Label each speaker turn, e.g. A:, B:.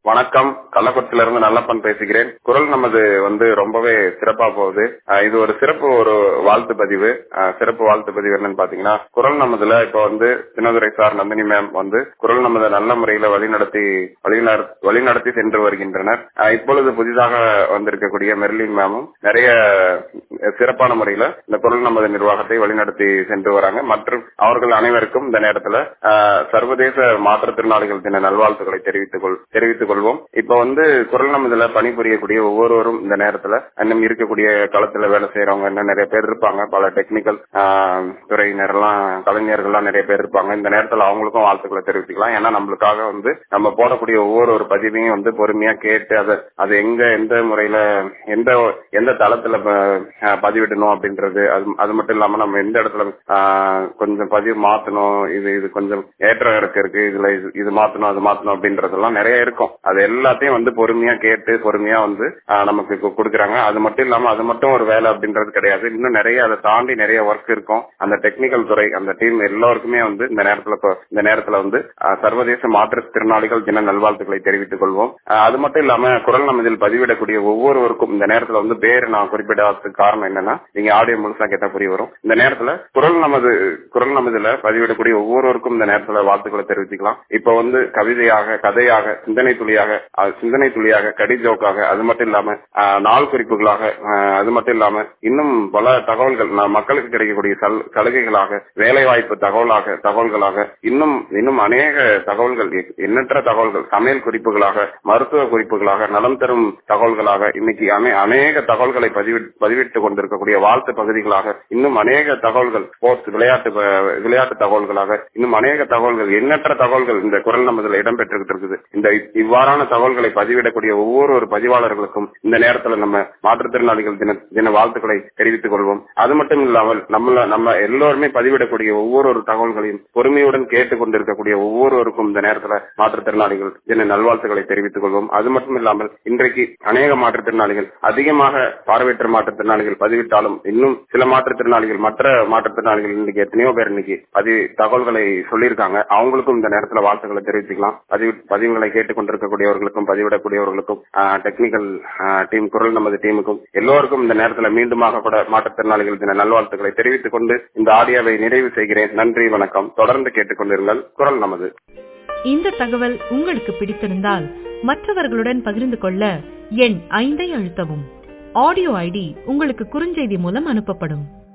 A: வணக்கம் கள்ளக்குறிச்சியில இருந்து நல்லப்பன் பேசுகிறேன் குரல் நமது வந்து ரொம்பவே சிறப்பா போகுது அஹ் இது ஒரு சிறப்பு ஒரு வாழ்த்து பதிவு அஹ் சிறப்பு வாழ்த்து பதிவு என்னன்னு பாத்தீங்கன்னா குரல் நமதுல இப்ப வந்து தினதுரை சார் நந்தினி மேம் வந்து குரல் நமது நல்ல முறையில வழிநடத்தி வழிநட- வழிநடத்தி சென்று வருகின்றனர் அஹ் இப்பொழுது புதிதாக வந்திருக்கக்கூடிய மெர்லின் மேமும் நிறைய சிறப்பான முறையில இந்த குரல் நமது நிர்வாகத்தை வழிநடத்தி சென்று வராங்க மற்றும் அவர்கள் அனைவருக்கும் இந்த நேரத்துல அஹ், சர்வதேச மாற்றுத்திறனாளிகள் தின நல்வாழ்த்துக்களை தெரிவித்துக் கொள் தெரிவித்துக் கொள்வோம் இப்ப வந்து குரல் நமதுல பணிபுரியக்கூடிய ஒவ்வொருவரும் இந்த நேரத்துல இன்னும் இருக்கக்கூடிய களத்துல வேலை செய்யறவங்க இன்னும் நிறைய பேர் இருப்பாங்க பல டெக்னிக்கல் துறையினர் எல்லாம் கலைஞர்கள்லாம் நிறைய பேர் இருப்பாங்க இந்த நேரத்துல அவங்களுக்கும் வாழ்த்துக்களை தெரிவித்துக்கலாம் ஏன்னா நம்மளுக்காக வந்து நம்ம போடக்கூடிய ஒவ்வொரு ஒரு பதிவையும் வந்து பொறுமையா கேட்டு அதை அது எங்க எந்த முறையில எந்த எந்த தளத்துல ப- அஹ் பதிவிடணும் அப்படின்றது அது அது மட்டும் இல்லாம நம்ம எந்த இடத்துல ஆஹ், கொஞ்சம் பதிவு மாத்தணும் இது இது கொஞ்சம் ஏற்ற இறக்கம் இருக்கு இதுல இது- இது மாத்தணும் அது மாத்தணும் அப்படின்றதெல்லாம் நிறைய இருக்கும் அது எல்லாத்தையும் வந்து பொறுமையா கேட்டு பொறுமையா வந்து ஆஹ், நமக்கு கு- கொடுக்குறாங்க அது மட்டும் இல்லாம அது மட்டும் ஒரு வேலை அப்படின்றது கிடையாது இன்னும் நிறைய அதை தாண்டி நிறைய ஒர்க் இருக்கும் அந்த டெக்னிக்கல் துறை அந்த டீம் எல்லாருக்குமே வந்து இந்த நேரத்துல கொ- இந்த நேரத்துல வந்து ஆஹ், சர்வதேச மாற்றுத்திறனாளிகள் தின நல்வாழ்த்துக்களை தெரிவித்துக் கொள்வோம் ஆஹ், அது மட்டும் இல்லாம குரல் நமதில் பதிவிடக்கூடிய ஒவ்வொருவருக்கும் இந்த நேரத்துல வந்து பேர் நான் குறிப்பிடாததுக்கு காரணம் என்னன்னா நீங்க ஆடியோ முழுசா கேட்டா புரிய வரும் இந்த நேரத்துல குரல் நமது குரல் நமதுல பதிவிடக்கூடிய ஒவ்வொருவருக்கும் இந்த நேரத்துல வாழ்த்துக்களை தெரிவித்துக்கலாம் இப்ப வந்து கவிதையாக கதையாக சிந்தனை துளியாக அஹ், சிந்தனை துளியாக கடி ஜோக்காக அது மட்டும் இல்லாம ஆஹ், நாள் குறிப்புகளாக ஆஹ், அது மட்டும் இல்லாம இன்னும் பல தகவல்கள் ந- மக்களுக்கு கிடைக்கக்கூடிய சல்- சலுகைகளாக வேலை வாய்ப்பு தகவலாக தகவல்களாக இன்னும் இன்னும் அநேக தகவல்கள் எ- எண்ணற்ற தகவல்கள் சமையல் குறிப்புகளாக மருத்துவ குறிப்புகளாக நலம் தரும் தகவல்களாக இன்னைக்கு அனே- அநேக தகவல்களை பதிவிட்- பதிவிட்டுக் கொண்டிருக்கக்கூடிய வாழ்த்து பகுதிகளாக இன்னும் அநேக தகவல்கள் ஸ்போர்ட்ஸ் விளையாட்டு ப- விளையாட்டு தகவல்களாக இன்னும் அநேக தகவல்கள் எண்ணற்ற தகவல்கள் இந்த குரல் நமதுல இடம்பெற்றிருக்கு இருக்குது இந்த இ- இவ்வாறான தகவல்களை பதிவிடக்கூடிய ஒவ்வொரு ஒரு பதிவாளர்களுக்கும் இந்த நேரத்துல நம்ம மாற்றுத்திறனாளிகள் தின தின வாழ்த்துக்களை தெரிவித்துக் கொள்வோம் அது மட்டும் இல்லாமல் நம்மள நம்ம எல்லோருமே பதிவிடக்கூடிய ஒவ்வொரு ஒரு தகவல்களையும் பொறுமையுடன் கேட்டுக் கொண்டிருக்கக்கூடிய ஒவ்வொருவருக்கும் இந்த நேரத்துல மாற்றுத்திறனாளிகள் தின நல்வாழ்த்துக்களை தெரிவித்துக் கொள்வோம் அது மட்டும் இல்லாமல் இன்றைக்கு அநேக மாற்றுத்திறனாளிகள் அதிகமாக பார்வையற்ற மாற்றுத்திறனாளிகள் பதிவிட்டாலும் இன்னும் சில மாற்றுத்திறனாளிகள் மற்ற மாற்றுத்திறனாளிகள் இன்னைக்கு எத்தனையோ பேர் இன்னைக்கு பதிவு தகவல்களை சொல்லியிருக்காங்க அவங்களுக்கும் இந்த நேரத்துல வாழ்த்துக்களை தெரிவித்துக்கலாம் பதிவு பதிவுகளை கேட்டுக் கொண்டிருக்கக்கூடியவர்களுக்கும் பதிவிடக்கூடியவர்களுக்கும் டெக்னிக்கல் டீம் குரல் நமது டீமுக்கும் எல்லோருக்கும் இந்த நேரத்துல மீண்டுமாக கூட மாற்றுத்திறனாளிகள் தின நல்வாழ்த்துக்களை தெரிவித்துக் கொண்டு இந்த ஆடியோவை நிறைவு செய்கிறேன் நன்றி வணக்கம் தொடர்ந்து கேட்டுக்கொண்டிருங்கள் குரல் நமது
B: இந்த தகவல் உங்களுக்கு பிடித்திருந்தால் மற்றவர்களுடன் பகிர்ந்து கொள்ள எண் ஐந்தை அழுத்தவும் ஆடியோ ஐடி உங்களுக்கு குறுஞ்செய்தி மூலம் அனுப்பப்படும்